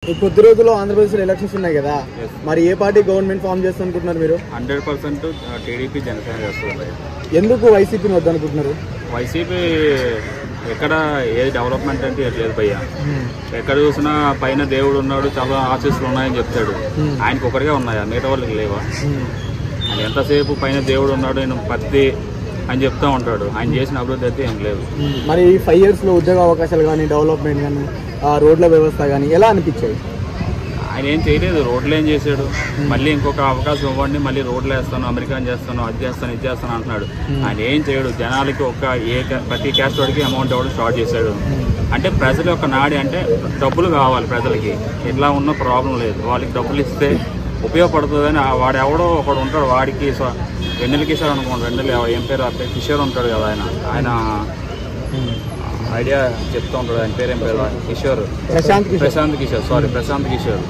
ఈ కొద్ది రోజుల్లో ఆంధ్రప్రదేశ్లో ఎలక్షన్స్ ఉన్నాయి కదా Yes. మరి ఏ పార్టీ గవర్నమెంట్ ఫామ్ చేస్తా అనుకుంటున్నారు మీరు హండ్రెడ్ పర్సెంట్ టీడీపీ జనసేన చేస్తుంది ఎందుకు వైసీపీని వద్దనుకుంటున్నారు వైసీపీ ఎక్కడ ఏది డెవలప్మెంట్ అంటే ఏది లేదు భయ్య ఎక్కడ చూసినా పైన దేవుడు ఉన్నాడు చాలా ఆశీస్సులు ఉన్నాయని చెప్తాడు ఆయనకు ఒకరిగా ఉన్నాయా మిగతా వాళ్ళకి లేవా ఆయన ఎంతసేపు పైన దేవుడు ఉన్నాడు నేను పత్తి అని చెప్తా ఉంటాడు ఆయన చేసిన అభివృద్ధి అయితే ఏం లేదు మరి ఈ ఫైవ్ ఇయర్స్ లో ఉద్యోగ అవకాశాలు కానీ డెవలప్మెంట్ కానీ రోడ్ల వ్యవస్థ కానీ ఎలా అనిపించాయి ఆయన ఏం చేయలేదు రోడ్లు ఏం చేశాడు మళ్ళీ ఇంకొక అవకాశం ఇవ్వండి మళ్ళీ రోడ్లు వేస్తాను అమెరికన్ చేస్తాను అది చేస్తాను ఇది చేస్తాను అంటున్నాడు ఆయన ఏం చేయడు జనాలకి ఒక ఏ ca- ప్రతి క్యాస్ట్ వాడికి అమౌంట్ ఇవ్వడం స్టార్ట్ చేశాడు అంటే ప్రజల యొక్క నాడి అంటే డబ్బులు కావాలి ప్రజలకి ఇట్లా ఉన్న ప్రాబ్లం లేదు వాళ్ళకి డబ్బులు ఇస్తే ఉపయోగపడుతుందని ఆ వాడు ఎవడో ఒకడు ఉంటాడు వాడికి స్వ- వెన్నెల కిషోర్ అనుకోండి వెన్నెల ఏం పేరు ఆ పేరు కిషోర్ ఉంటాడు కదా ఆయన ఆయన ఐడియా చెప్తూ ఉంటాడు ఆయన పేరు ఏం పేరు కిషోర్ ప్రశాంత్ కిషోర్ ప్రశాంత్ కిషోర్ సారీ ప్రశాంత్ కిషోర్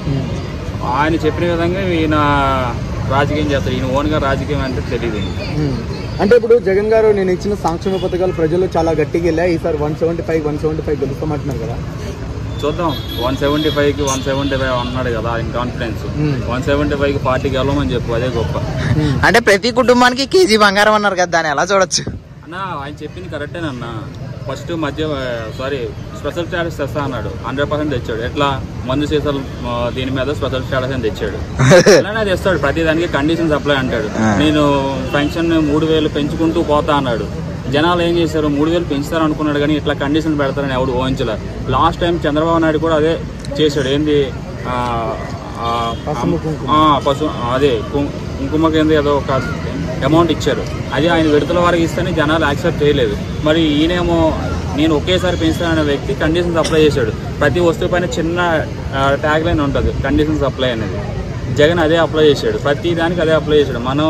ఆయన చెప్పిన విధంగా ఈయన రాజకీయం చేస్తాడు ఈయన ఓన్గా రాజకీయం అంటే తెలియదు ఈయనకి. ఉమ్. అంటే ఇప్పుడు జగన్ గారు నేను ఇచ్చిన సంక్షేమ పథకాలు ప్రజలు చాలా గట్టిగా వెళ్ళాయి ఈసారి one seventy five one seventy five గెలుస్తామంటున్నారు కదా చూద్దాం వన్ సెవెంటీ ఫైవ్కి వన్ సెవెంటీ ఫైవ్ అన్నాడు కదా ఆయన కాన్ఫిడెన్స్ Hmm. వన్ సెవెంటీ ఫైవ్కి పార్టీకి వెళ్ళమని చెప్పు అదే గొప్ప అంటే ప్రతి కుటుంబానికి కేజీ బంగారం అన్నారు కదా దాన్ని ఎలా చూడొచ్చు అన్న ఆయన చెప్పింది కరెక్టేనన్న ఫస్ట్ మధ్య సారీ స్పెషల్ స్టాటస్ తెస్తా అన్నాడు హండ్రెడ్ పర్సెంట్ తెచ్చాడు ఎట్లా మందు సీసాలు ఆ, దీని మీద స్పెషల్ స్టాటస్ అని తెచ్చాడు అలానే తెస్తాడు ప్రతి దానికి కండిషన్స్ అప్లై అంటాడు నేను పెన్షన్ మూడు వేలు పెంచుకుంటూ పోతా అన్నాడు జనాలు ఏం చేశారు మూడు వేలు పెంచుతారు అనుకున్నాడు కానీ ఇట్లా కండిషన్ పెడతారని ఎవడు ఊహించలే లాస్ట్ టైం చంద్రబాబు నాయుడు కూడా అదే చేశాడు ఏంది ఆ, ఆ, పసుపు కుంకుమ. ఆ, పసు అదే కు- కుంకుమ కింద ఏదో ఒక అమౌంట్ ఇచ్చారు అది ఆయన విడతల వారికి ఇస్తేనే జనాలు యాక్సెప్ట్ చేయలేదు మరి ఈయనేమో నేను ఒకేసారి పెంచుతాననే వ్యక్తి కండిషన్స్ అప్లై చేశాడు ప్రతి వస్తువు పైన చిన్న ట్యాగ్ లైన్ ఉంటుంది కండిషన్స్ అప్లై అనేది జగన్ అదే అప్లై చేశాడు ప్రతి దానికి అదే అప్లై చేశాడు మనం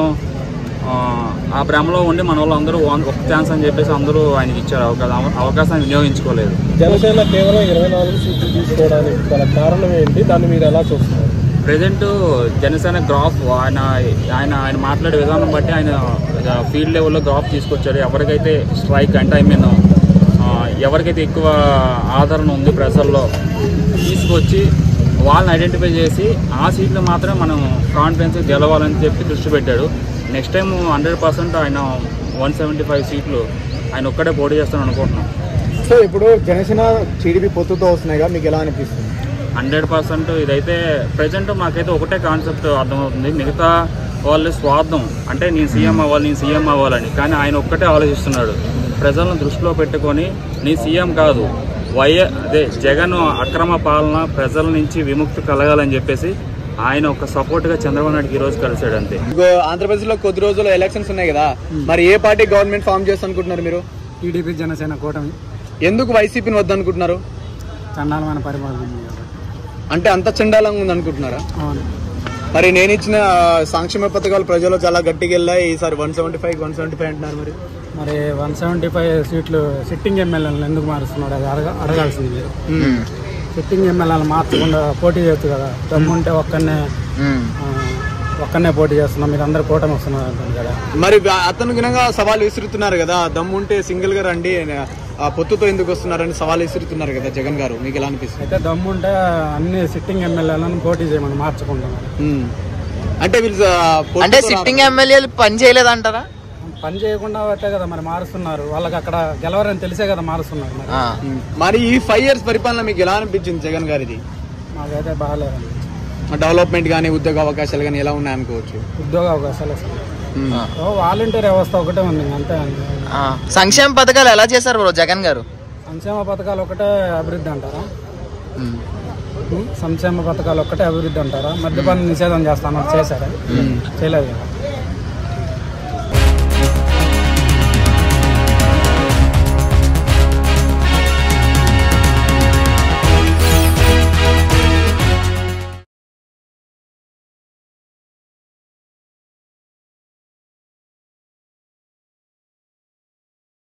ఆ, ఆ భ్రమలో ఉండి మన వాళ్ళు అందరూ వన్- ఒక ఛాన్స్ అని చెప్పేసి అందరూ ఆయనకి ఇచ్చారు అవకాశం అవకాశాన్ని వినియోగించుకోలేదు జనసేన కేవలం ఇరవై నాలుగు సీట్లు తీసుకోవడానికి గల కారణం ఏంటి దాన్ని మీరు ఎలా చూస్తున్నారు ప్రజెంట్ జనసేన గ్రాఫ్ ఆయన ఆయన ఆయన మాట్లాడే విధానం బట్టి ఆయన ఫీల్డ్ లెవెల్లో గ్రాఫ్ తీసుకొచ్చాడు ఎవరికైతే స్ట్రైక్ అంటే ఐ మీన్ ఎవరికైతే ఎక్కువ ఆదరణ ఉంది ప్రజల్లో తీసుకొచ్చి వాళ్ళని ఐడెంటిఫై చేసి ఆ సీట్లు మాత్రమే మనం కాన్ఫిడెన్స్ గెలవాలని చెప్పి దృష్టి పెట్టాడు నెక్స్ట్ టైం హండ్రెడ్ పర్సెంట్ ఆయన వన్ సెవెంటీ ఫైవ్ సీట్లు ఆయన ఒక్కడే పోటీ చేస్తాను అనుకుంటున్నాం సో ఇప్పుడు జనసేన టీడీపీ పొత్తుతో వస్తున్నాయిగా మీకు ఎలా అనిపిస్తుంది హండ్రెడ్ పర్సెంట్ ఇదైతే ప్రజెంట్ మాకైతే ఒకటే కాన్సెప్ట్ అర్థమవుతుంది మిగతా వాళ్ళు స్వార్థం అంటే నేను సీఎం అవ్వాలి నేను సీఎం అవ్వాలని కానీ ఆయన ఒక్కటే ఆలోచిస్తున్నాడు ప్రజలను దృష్టిలో పెట్టుకొని నీ సీఎం కాదు వై అదే జగన్ అక్రమ పాలన ప్రజల నుంచి విముక్తి కలగాలని చెప్పేసి ఆయన ఒక సపోర్ట్గా చంద్రబాబు నాయుడుకి ఈరోజు కలిశాడు అంతే ఇగో ఆంధ్రప్రదేశ్ లో కొద్ది రోజుల్లో ఎలక్షన్స్ ఉన్నాయి కదా మరి ఏ పార్టీ గవర్నమెంట్ ఫామ్ చేస్తా అనుకుంటున్నారు మీరు టీడీపీ జనసేన కూటమి ఎందుకు వైసీపీని వద్దనుకుంటున్నారు చండాలమైన పరిపాలన ఉంది కాబట్టి. అంటే అంత చండాలంగా ఉంది అనుకుంటున్నారా అవును మరి నేను ఇచ్చిన ఆ, సంక్షేమ పథకాలు ప్రజలు చాలా గట్టిగా వెళ్ళాయి ఈసారి one seventy five one seventy five అంటున్నారు మరి మరి వన్ సెవెంటీ ఫైవ్ సీట్లు సిట్టింగ్ ఎమ్మెల్యేలను ఎందుకు మారుస్తున్నాడు అది అడగ అడగాల్సింది మీరు సిట్టింగ్ ఎమ్మెల్యేలు మార్చకుండా పోటీ చేయొచ్చు కదా దమ్ముంటే ఒక్కనే ఆ, ఒక్కనే పోటీ చేస్తున్నాం మీరు అందరు కూటమి వస్తున్నారు అంటుంది కదా మరి వా- అతను గుణంగా సవాల్ విసురుతున్నారు కదా దమ్ముంటే సింగిల్ గా రండి ఆ పొత్తుతో ఎందుకు వస్తున్నారని సవాల్ విసురుతున్నారు కదా జగన్ గారు మీకు ఎలా అనిపిస్తుంది అయితే దమ్ముంటే అన్ని సిట్టింగ్ ఎమ్మెల్యేలను పోటీ చేయమని మార్చకుండా ఉమ్. అంటే వీళ్ళు ఆ, పొత్తుతో అంటే రా- సిట్టింగ్ ఎమ్మెల్యేలు పని చేయలేదంటారా పని చేయకుండా అయితే కదా మరి మారుస్తున్నారు వాళ్ళకి అక్కడ గెలవరని తెలిసే కదా మారుస్తున్నారు మరి ఆ. ఉమ్. మరి ఈ ఫైవ్ ఇయర్స్ పరిపాలన మీకు ఎలా అనిపించింది జగన్ గారిది మాకైతే బాగాలేదండి డెవలప్మెంట్ కానీ ఉద్యోగ అవకాశాలు కానీ ఎలా ఉన్నాయి అనుకోవచ్చు ఉద్యోగ అవకాశాలు అసలు ఉమ్. ఓ వాలంటీర్ వ్యవస్థ ఒకటే ఉంది అంతే అండి ఆ. సంక్షేమ పథకాలు ఎలా చేశారు బ్రో జగన్ గారు సంక్షేమ పథకాలు ఒకటే అభివృద్ధి అంటారా ఉం? సంక్షేమ పథకాలు ఒక్కటే అభివృద్ధి అంటారా మద్యపాన నిషేధం చేస్తాను చేశారా చేయలేదు కదా